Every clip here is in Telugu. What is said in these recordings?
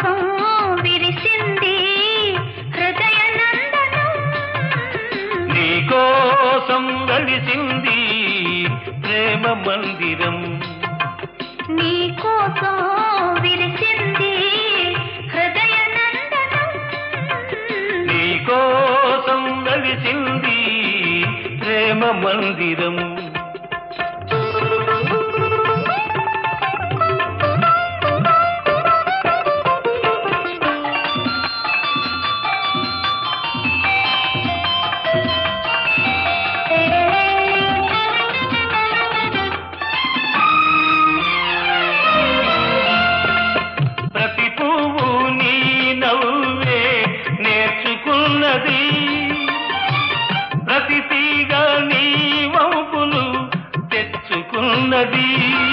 కోసం విరిసింది హృదయ నందనం నీ కోసం వెలిసింది ప్రేమ మందిరం నీ కోసం విరిసింది హృదయ నందనం నీ కోసం వెలిసింది ప్రేమ మందిరం ప్రతి పువ్వు నీ నవ్వే నేర్చుకున్నది ప్రతి తీగ నీ వంపులు తెచ్చుకున్నది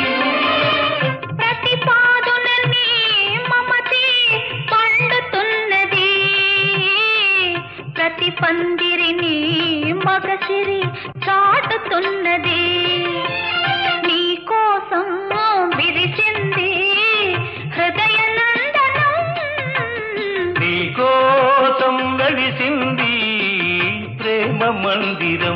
ప్రతి పాదున నీ మమతే పండుతున్నది ప్రతి పందిరిని మగసిరి చాటుతున్నది నీ కోసం విరిసింది హృదయ నందనం నీ కోసం వెలిసింది ప్రేమ మందిరం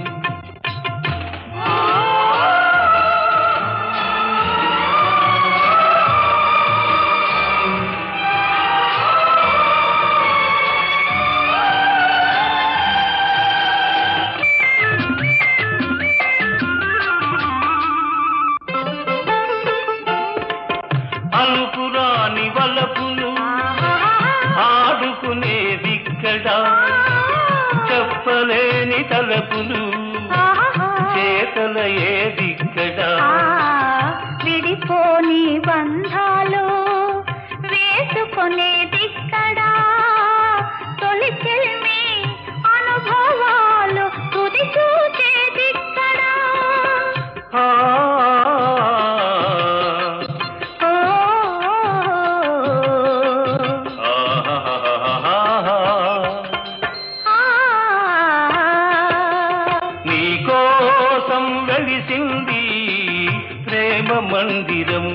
అలుపురాని వలపులు ఆడుకునేదిక్కడ చెప్పలేని తలపులు చేతల ఏదిక్కడ విడిపోని బంధాలు వేసుకొనేదిక్కడా తొలి చెల్మి అనుభవాలు తుది చూచేదిక్కడా ఆ, ఓ, ఆహాహాహాహా. ఆ, నీ కోసం వెలిసింది ప్రేమ మందిరం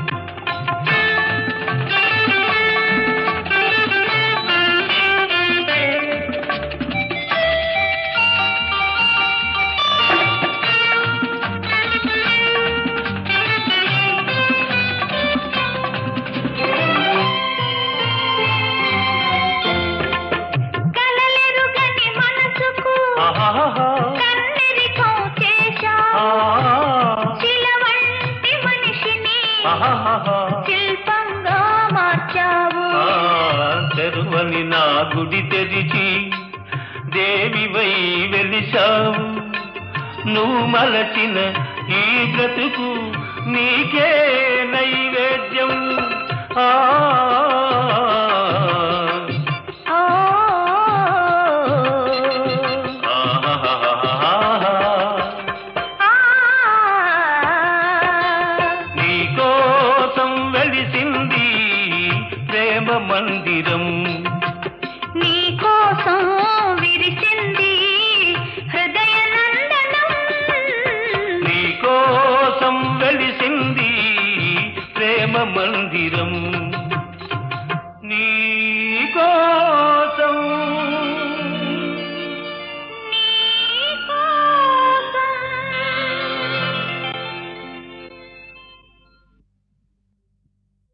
కలలెరుగని మనసుకు ఆహాహా. కన్నెరికం చేశావు ఆ, శిల వంటి మనిషిని ఆహాహా. శిల్పంగా మార్చావు ఆ, తెరువని నా గుడి తెరిచి దేవివై వెలిశావు నువ్వు మలచిన ఈ బ్రతుకు నీకే నైవేద్యం ఆ